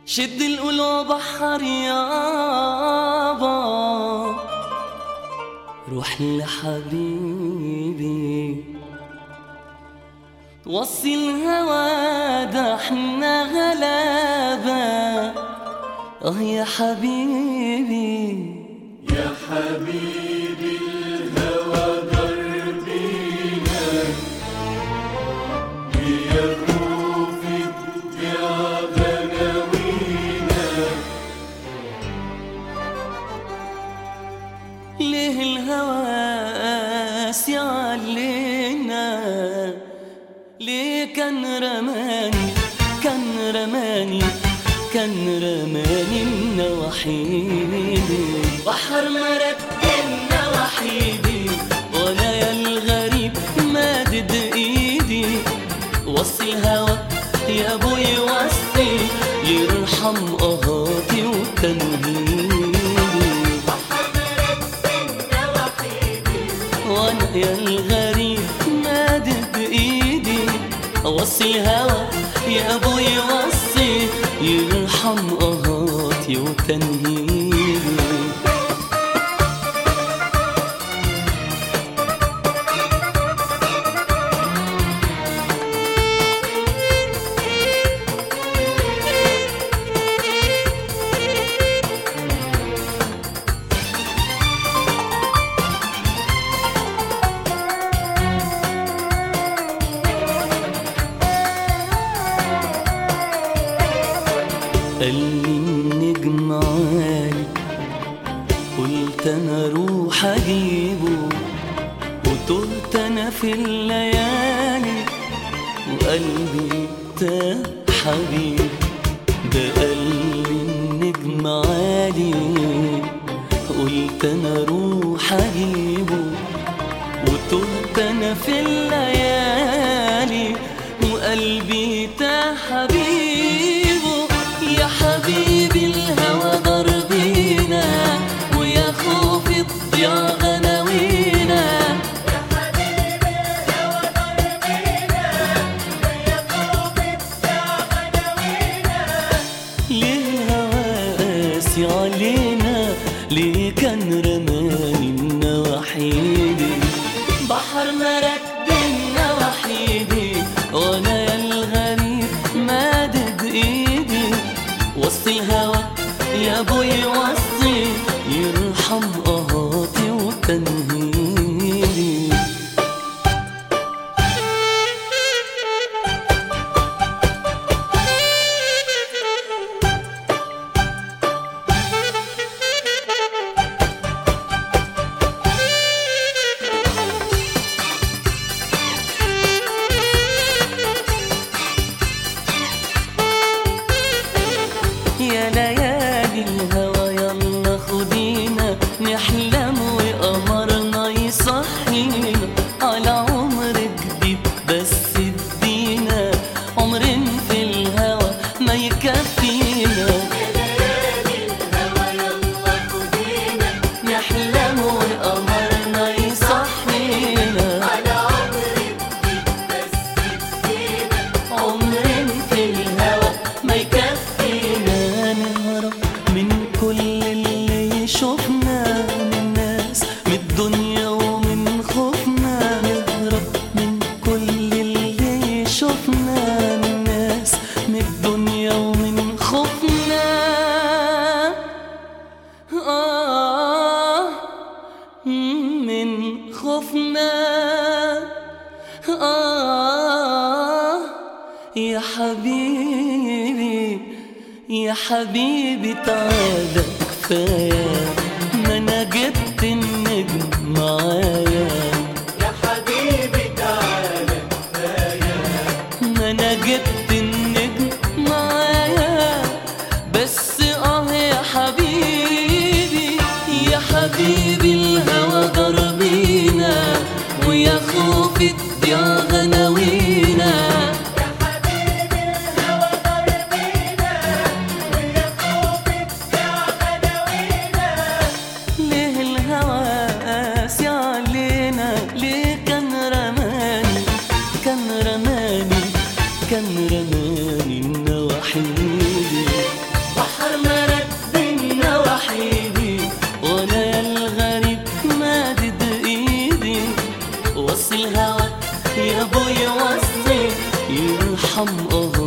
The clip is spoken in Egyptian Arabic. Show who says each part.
Speaker 1: شد القلوب بحر يابا روح لحبيبي وصي الهوى ده احنا غلابة اه يا حبيبي
Speaker 2: يا حبيبي الهوى دربينا بيخوف يا غناوينا
Speaker 1: ليه الهوى قاسي علينا ليه كان رماني كان رماني كان رماني النواحيدي بحر مركبنا وحيدي وانا يا الغريب مادد ايدي وصي الهوى يا ابوي وصي يرحم قهاتي وتنهيدي وانا يا الغريب مادد بايدي اوصي الهوى يا ابوي وصي يرحم قهاتي وتنهيدي قال لي النجم عالي قلت انا اروح اجيبه وطلت انا في الليالي وقلبي تاه حبيبي ده قال لي النجم عالي قلت انا اروح اجيبه وتهت انا في الليالي وقلبي تاه حبيبه يا حبيبي الهوى ضربينا ويا خوفي تضيع غناوينا ليه الهوى قاسي علينا ليه كان رماني النواحيدي بحر مركبنا وحيدي وانا يا الغريب مادد ايدي وسط الهوى يا ابوي وصي يرحم قهاتي وتنهيدي يا ليالي الهوى يلا خدينا نحلم وقمرنا يصحينا على عمر جديد بس ادينا عمر في الهوى ما يكفينا نحلم وقمرنا يصحينا عمر في الهوى ما يكفينا نهرب من كل اللي شفنا من الناس من الدنيا ومن خوفنا نهرب من كل اللي شفنا من الناس من الدنيا ومن خوفنا آه من خوفنا آه يا حبيبي يا حبيبي تعالى كفاية ما أنا جبت النجم معايا
Speaker 2: يا حبيبي تعالى
Speaker 1: ما أنا جبت النجم معايا بس آه يا حبيبي يا حبيبي الهوى ضربينا ويا خوفي تضيع غناوينا ليه الهوى قاسي علينا ليه كان رماني كان رماني كان رماني النواحيدي يرحم